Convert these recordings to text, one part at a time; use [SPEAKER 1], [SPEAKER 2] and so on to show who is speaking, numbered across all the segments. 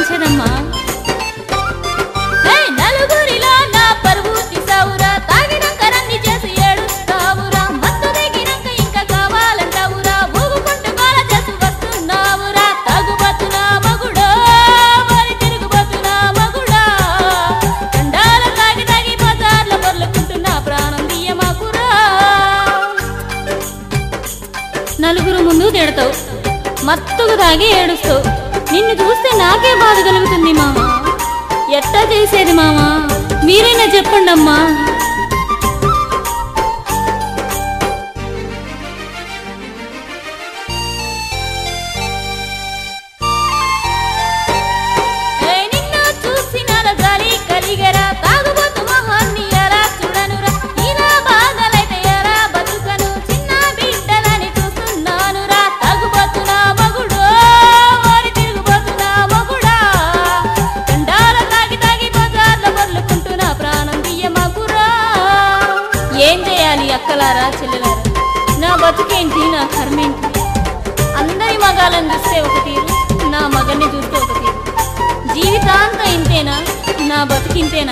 [SPEAKER 1] చేసేదమ్మా ఏయ్, నలుగురిలో నా పరువు తీసావురా తాగినాక రన్ని చేసి ఏడుస్తావురా మత్తు దిగినాక ఇంకా కావాలంటావురా ఊగుకుంటూ గోల చేసి వస్తున్నావురా తాగుబోతున్నా మగుడో మరి తిరుగుబోతున్నా మగుడా చండాల తాగి తాగి బజార్ల పొర్లుకుంటున్నా ప్రాణం తీయమాకురా నలుగురు ముందు తిడతావు మత్తుకు తాగి ఏడుస్తావు నిన్ను చూస్తే నాకే బాధ కలుగుతుంది మామ ఎట్టా చేసేది మామ మీరైనా చెప్పండి అమ్మా ఏయ్ నిన్ను చూసి నాలో జాలి కలిగరా తాగుబోతు మొహాన్ని ఎలా చూడనురా ఇలా బాధలైతే ఎలా బతుకను చిన్న బిడ్డలని చూస్తున్నానురా తాగుబోతున్నా మగుడో వారి తిరుగుబోతున్నా మగుడా కండాల తాగి తాగి బజార్లో బర్లుకుంటున్నా ప్రాణం తీయమాకురా ఏం చేయాలి అక్కలారా చెల్లెలారా నా బతుకేంటి నా కర్మేంటి అందరి మగాలను చూస్తే ఒక తీరు నా మగన్ని చూస్తే ఒక తీరు జీవితాంతం ఇంతేనా నా బతుకింతేనా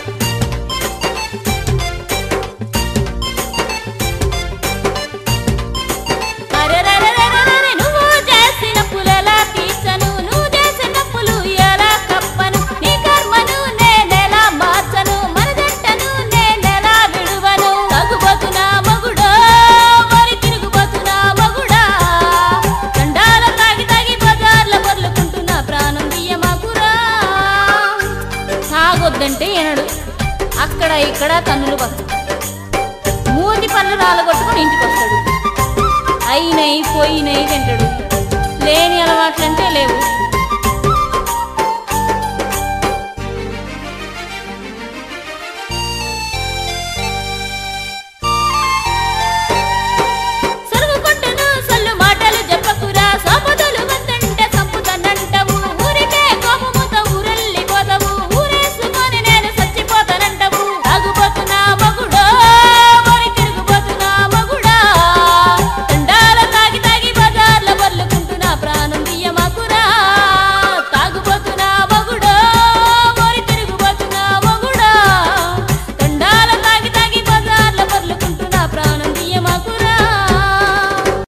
[SPEAKER 1] అరెరెరెరెరెరె, నువ్వు చేసిన పులలా తీర్చను నువ్వు చేసిన తప్పులు ఎలా కప్పను నీ కర్మను నేనెలా మార్చను మన జంటను నేనెలా విడువను తగ్గుపోతున్నా మగుడో మరి తిరుగుపోతున్నా మగుడా దండాల తాగి తాగి బజార్ల పొర్లుకుంటున్నా ప్రాణం తీయమాకురా తాగొద్దంటే ఎనడు అక్కడ ఇక్కడ తన్నులు పక్కడు మూతి పళ్ళు రాలగొట్టుకుని ఇంటికి వస్తాడు అయినై పోయినై తింటాడు లేని అలవాట్లంటే లేవు